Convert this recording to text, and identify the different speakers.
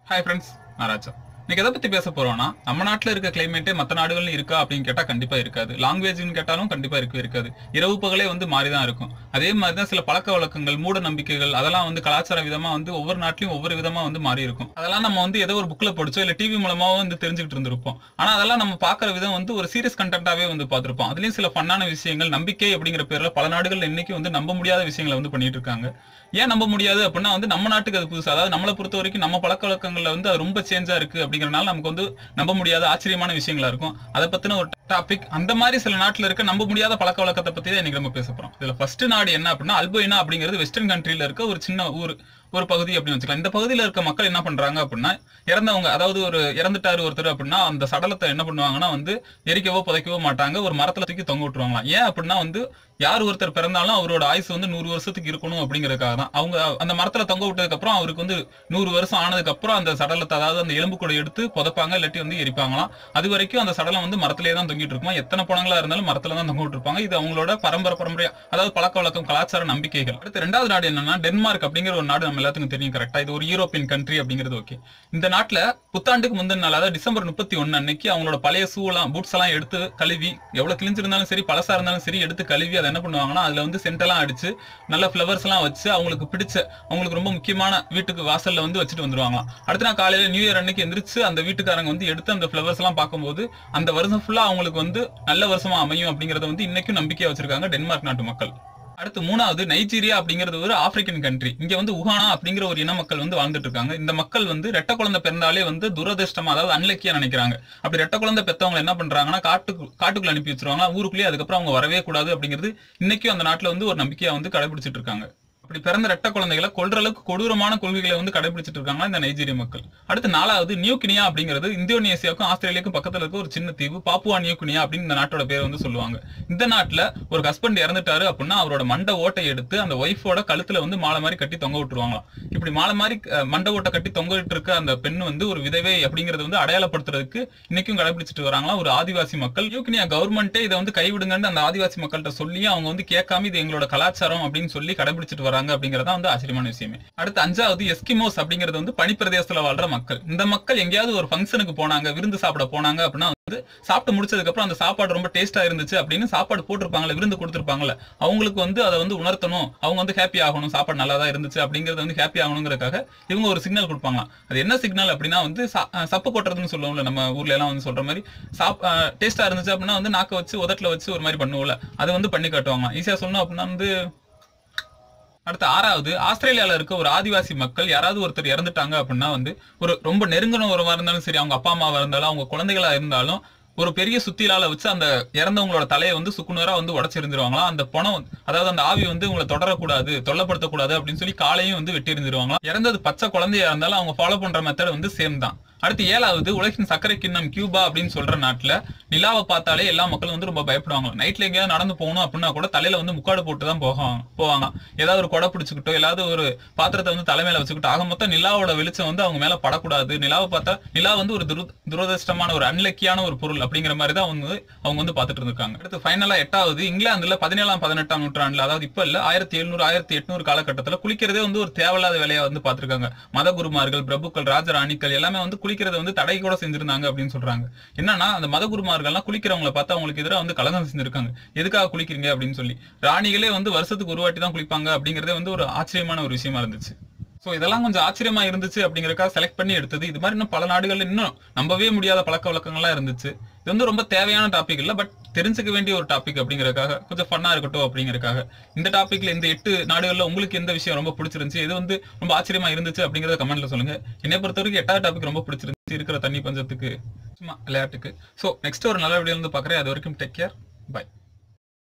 Speaker 1: hi friends நான் ராஜா இன்னைக்கு எதை பத்தி பேச போறோம்னா நம்ம நாட்டுல இருக்க கிளைமேட்டே மத்த நாடுகள்ல இருக்கா அப்படின்னு கேட்டா கண்டிப்பா இருக்காது லாங்குவேஜ்னு கேட்டாலும் கண்டிப்பா இருக்கவே இருக்காது இரவு பகலே வந்து மாறிதான் இருக்கும் அதே மாதிரி தான் சில பழக்க வழக்கங்கள் மூட நம்பிக்கைகள் அதெல்லாம் வந்து கலாச்சார விதமா வந்து ஒவ்வொரு நாட்டிலும் ஒவ்வொரு விதமா வந்து மாறி இருக்கும் அதெல்லாம் நம்ம வந்து ஏதோ ஒரு புக்ல படிச்சோ இல்ல டிவி மூலமாவோ வந்து தெரிஞ்சுக்கிட்டு இருந்திருப்போம் ஆனா அதெல்லாம் நம்ம பாக்குற விதம் வந்து ஒரு சீரியஸ் கண்டென்ட்டாவே வந்து பார்த்திருப்போம் அதுலயும் சில ஃபன்னான விஷயங்கள் நம்பிக்கை அப்படிங்கிற பேர்ல பல நாடுகள் இன்னைக்கு வந்து நம்ப முடியாத விஷயங்களை வந்து பண்ணிட்டு இருக்காங்க ஏன் நம்ப முடியாது அப்படின்னா வந்து நம்ம நாட்டுக்கு அது புதுசு அதாவது நம்மளை பொறுத்த வரைக்கும் நம்ம பழக்க வழக்கங்கள்ல வந்து அது ரொம்ப சேஞ்சா இருக்கு அப்படிங்கறனால நமக்கு வந்து நம்ப முடியாத ஆச்சரியமான விஷயங்களா இருக்கும் அதை பத்தின ஒரு டாபிக் அந்த மாதிரி சில நாட்டுல இருக்க நம்ப முடியாத பழக்க வழக்கத்தை பத்தி தான் இன்னைக்கு நம்ம பேச போறோம் இதுல ஃபர்ஸ்ட் நாடு என்ன அப்படின்னா அல்போயினா அப்படிங்கிறது வெஸ்டர்ன் கண்ட்ரில இருக்க ஒரு சின்ன ஊர் ஒரு பகுதி அப்படின்னு வச்சுக்கலாம் இந்த பகுதியில இருக்க மக்கள் என்ன பண்றாங்க அப்படின்னா இறந்தவங்க அதாவது ஒரு இறந்துட்டாரு ஒருத்தர் அப்படின்னா அந்த சடலத்தை என்ன பண்ணுவாங்கன்னா வந்து எரிக்கவோ புதைக்கவோ மாட்டாங்க ஒரு மரத்துல தூக்கி தொங்க விட்டுருவாங்களாம் ஏன் அப்படின்னா வந்து யார் ஒருத்தர் பிறந்தாலும் அவரோட ஆயுசு வந்து நூறு வருஷத்துக்கு இருக்கணும் அப்படிங்கறதுக்காக தான் அவங்க அந்த மரத்துல தொங்க விட்டதுக்கு அப்புறம் அவருக்கு வந்து நூறு வருஷம் ஆனதுக்கு அப்புறம் அந்த சடலத்தை அதாவது அந்த எலும்பு கூட எடுத்து புதைப்பாங்க இல்லாட்டி வந்து எரிப்பாங்களாம் அது வரைக்கும் அந்த சடலம் வந்து மரத்திலே தான் தொங்கிட்டு இருக்குமா எத்தனை பணங்களா இருந்தாலும் மரத்துல தான் தொங்க விட்டுருப்பாங்க இது அவங்களோட பரம்பரை பரம்பரையா அதாவது பழக்க வழக்கம் கலாச்சார நம்பிக்கைகள் அடுத்து ரெண்டாவது நாடு என்னன்னா டென்மார்க் அப்படிங்கிற ஒரு நாடு நம்ம எல்லாத்துக்கும் தெரியும் கரெக்டா இது ஒரு யூரோப்பியன் கண்ட்ரி அப்படிங்கிறது ஓகே இந்த நாட்டுல புத்தாண்டுக்கு முந்தின நாள் அதாவது டிசம்பர் முப்பத்தி ஒன்னு அன்னைக்கு அவங்களோட பழைய ஷூலாம் பூட்ஸ் எல்லாம் எடுத்து கழுவி எவ்வளவு கிழிஞ்சிருந்தாலும் சரி பழசா இருந்தாலும் சரி எடுத்து கழுவி அதை என்ன பண்ணுவாங்கன்னா அதுல வந்து சென்டெல்லாம் அடிச்சு நல்ல ஃபிளவர்ஸ் எல்லாம் வச்சு அவங்களுக்கு பிடிச்ச அவங்களுக்கு ரொம்ப முக்கியமான வீட்டுக்கு வாசல்ல வந்து வச்சுட்டு வந்துருவாங்களாம் அடுத்த நாள் காலையில நியூ இயர் அன்னைக்கு எந்திரிச்சு அந்த வீட்டுக்காரங்க வந்து எடுத்து அந்த ஃபிளவர்ஸ் எல்லாம் பார்க்கும்போது அந்த வருஷம் ஃபுல்லா அவங்களுக்கு வந்து நல்ல வருஷமா அமையும் அப்படிங்கறத வந்து இன்னைக்கும் நம்பிக்கையா வச்சிருக்காங்க டென்மார்க் நாட்டு மக்கள் அடுத்து மூணாவது நைஜீரியா அப்படிங்கிறது ஒரு ஆப்பிரிக்கன் கண்ட்ரி இங்க வந்து உகானா அப்படிங்கிற ஒரு இன மக்கள் வந்து வாழ்ந்துட்டு இருக்காங்க இந்த மக்கள் வந்து ரெட்ட குழந்தை பிறந்தாலே வந்து துரதிருஷ்டமா அதாவது அன்லக்கியா நினைக்கிறாங்க அப்படி ரெட்ட குழந்தை பெத்தவங்க என்ன பண்றாங்கன்னா காட்டுக்கு காட்டுக்குள்ள அனுப்பி வச்சிருவாங்க ஊருக்குள்ளேயே அதுக்கப்புறம் அவங்க வரவே கூடாது அப்படிங்கிறது இன்னைக்கும் அந்த நாட்டுல வந்து ஒரு நம்பிக்கையா வந்து கடைபிடிச்சிட்டு இருக்காங்க அப்படி பிறந்த ரெட்ட குழந்தைகளை கொல்ற அளவுக்கு கொடூரமான கொள்கைகளை வந்து கடைபிடிச்சிட்டு இருக்காங்க இந்த நைஜீரிய மக்கள் அடுத்து நாலாவது நியூ கினியா அப்படிங்கிறது இந்தோனேசியாவுக்கும் ஆஸ்திரேலியாவுக்கும் பக்கத்துல இருக்க ஒரு சின்ன தீவு பாப்புவா நியூ கினியா அப்படின்னு இந்த நாட்டோட பேர் வந்து சொல்லுவாங்க இந்த நாட்டுல ஒரு ஹஸ்பண்ட் இறந்துட்டாரு அப்படின்னா அவரோட மண்டை ஓட்டை எடுத்து அந்த ஒய்ஃபோட கழுத்துல வந்து மாலை மாதிரி கட்டி தொங்க விட்டுருவாங்களாம் இப்படி மாலை மாதிரி அஹ், மண்டை ஓட்டை கட்டி தொங்க விட்டு இருக்க அந்த பெண் வந்து ஒரு விதவை அப்படிங்கறது வந்து அடையாளப்படுத்துறதுக்கு இன்னைக்கும் கடைபிடிச்சிட்டு வராங்களாம் ஒரு ஆதிவாசி மக்கள் நியூக்னியா கவர்மெண்ட்டே இதை வந்து கைவிடுங்கன்னு அந்த ஆதிவாசி மக்கள்கிட்ட சொல்லி அவங்க வந்து கேட்காம இது எங்களோட கலாச்சாரம் அப்படின்னு சொல்லி கடைபிடிச்சிட்டு வராங்க அப்படிங்கறதா வந்து ஆச்சரியமான விஷயமே அடுத்து அஞ்சாவது எஸ்கிமோஸ் அப்படிங்கிறது வந்து பனிப்பிரதேசத்துல வாழ்ற மக்கள் இந்த மக்கள் எங்கேயாவது ஒரு ஃபங்க்ஷனுக்கு போனாங்க விருந்து சாப்பிட போனாங்க அப்படின்னா வந்து சாப்பிட்டு முடிச்சதுக்கு அப்புறம் அந்த சாப்பாடு ரொம்ப டேஸ்டா இருந்துச்சு அப்படின்னு சாப்பாடு போட்டிருப்பாங்கல்ல விருந்து கொடுத்துருப்பாங்கல்ல அவங்களுக்கு வந்து அதை வந்து உணர்த்தணும் அவங்க வந்து ஹாப்பி ஆகணும் சாப்பாடு நல்லா தான் இருந்துச்சு அப்படிங்கறது வந்து ஹாப்பி ஆகணுங்கிறதுக்காக இவங்க ஒரு சிக்னல் கொடுப்பாங்களாம் அது என்ன சிக்னல் அப்படின்னா வந்து சா- அஹ் சப்பு கொட்டுறதுன்னு சொல்லுவோம்ல நம்ம ஊர்ல எல்லாம் வந்து சொல்ற மாதிரி சாப் டேஸ்டா இருந்துச்சு அப்படின்னா வந்து நாக்க வச்சு உதட்டுல வச்சு ஒரு மாதிரி பண்ணுவோம்ல அதை வந்து பண்ணி காட்டுவாங்களாம் ஈஸியா சொல்லணும் அப்படின்னா வந்து அடுத்து ஆறாவது ஆஸ்திரேலியால இருக்க ஒரு ஆதிவாசி மக்கள் யாராவது ஒருத்தர் இறந்துட்டாங்க அப்படின்னா வந்து ஒரு ரொம்ப நெருங்கின உறவா இருந்தாலும் சரி அவங்க அப்பா அம்மாவா இருந்தாலும் அவங்க குழந்தைகளா இருந்தாலும் ஒரு பெரிய சுத்திலால வச்சு அந்த இறந்தவங்களோட தலையை வந்து சுக்குநூறா வந்து உடச்சிருந்துருவாங்களாம் அந்த பணம் அதாவது அந்த ஆவி வந்து உங்களை தொடரக்கூடாது தொல்லப்படுத்தக்கூடாது அப்படின்னு சொல்லி காலையும் வந்து வெட்டி இருந்துருவாங்களாம் இறந்தது பச்சை குழந்தையா இருந்தாலும் அவங்க ஃபாலோ பண்ற மெத்தட் வந்து சேம் தான் அடுத்து ஏழாவது உலகின் சர்க்கரை கிண்ணம் கியூபா அப்படின்னு சொல்ற நாட்டுல நிலாவை பார்த்தாலே எல்லா மக்களும் வந்து ரொம்ப பயப்படுவாங்க நைட்ல எங்கேயாவது நடந்து போகணும் அப்படின்னா கூட தலையில வந்து முக்காடு போட்டு தான் போவாங்க போவாங்க ஏதாவது ஒரு கொடை பிடிச்சுக்கிட்டோ ஏதாவது ஒரு பாத்திரத்தை வந்து தலைமையில வச்சுக்கிட்டோ ஆக மொத்தம் நிலாவோட வெளிச்சம் வந்து அவங்க மேல படக்கூடாது நிலாவை பார்த்தா நிலா வந்து ஒரு துரு துரதிருஷ்டமான ஒரு அன்லக்கியான ஒரு பொருள் அப்படிங்கிற மாதிரி தான் வந்து அவங்க வந்து பார்த்துட்டு இருந்திருக்காங்க அடுத்து ஃபைனலா எட்டாவது இங்கிலாந்துல பதினேழாம் பதினெட்டாம் நூற்றாண்டுல அதாவது இப்ப இல்ல ஆயிரத்தி எழுநூறு ஆயிரத்தி எட்நூறு காலகட்டத்துல குளிக்கிறதே வந்து ஒரு தேவையில்லாத வேலையா வந்து பார்த்திருக்காங்க மத குருமார்கள் பிரபுக்கள் ராஜராணிகள் எல்லாமே வந்து குளிக்கிறத வந்து தடை கூட செஞ்சிருந்தாங்க அப்படின்னு சொல்றாங்க என்னன்னா அந்த மத குருமார்கள்லாம் குளிக்கிறவங்கள பார்த்து அவங்களுக்கு எதிராக வந்து கலகம் செஞ்சிருக்காங்க எதுக்காக குளிக்கிறீங்க அப்படின்னு சொல்லி ராணிகளே வந்து வருஷத்துக்கு ஒரு வாட்டி தான் குளிப்பாங்க அப்படிங்கறதே வந்து ஒரு ஆச்சரியமான ஒரு விஷயமா இருந்துச்சு சோ இதெல்லாம் கொஞ்சம் ஆச்சரியமா இருந்துச்சு அப்படிங்கறதுக்காக செலக்ட் பண்ணி எடுத்தது இது மாதிரி இன்னும் பல நாடுகள்ல இன்னும் நம்பவே முடியாத பழக்க வழக்கங்கள்லாம் இருந்துச்சு இது வந்து ரொம்ப தேவையான டாபிக் இல்ல பட் தெரிஞ்சுக்க வேண்டிய ஒரு டாபிக் அப்படிங்கறதுக்காக கொஞ்சம் ஃபன்னா இருக்கட்டும் அப்படிங்கறதுக்காக இந்த டாபிக்ல இந்த எட்டு நாடுகள்ல உங்களுக்கு எந்த விஷயம் ரொம்ப பிடிச்சிருந்துச்சு இது வந்து ரொம்ப ஆச்சரியமா இருந்துச்சு அப்படிங்கறத கமெண்ட்ல சொல்லுங்க என்னை பொறுத்த வரைக்கும் எட்டாவது டாபிக் ரொம்ப பிடிச்சிருந்துச்சு இருக்கிற தண்ணி பஞ்சத்துக்கு சும்மா விளையாட்டுக்கு சோ நெக்ஸ்ட் ஒரு நல்ல வீடியோ வந்து பாக்குறேன் அது வரைக்கும் டேக் கேர் பை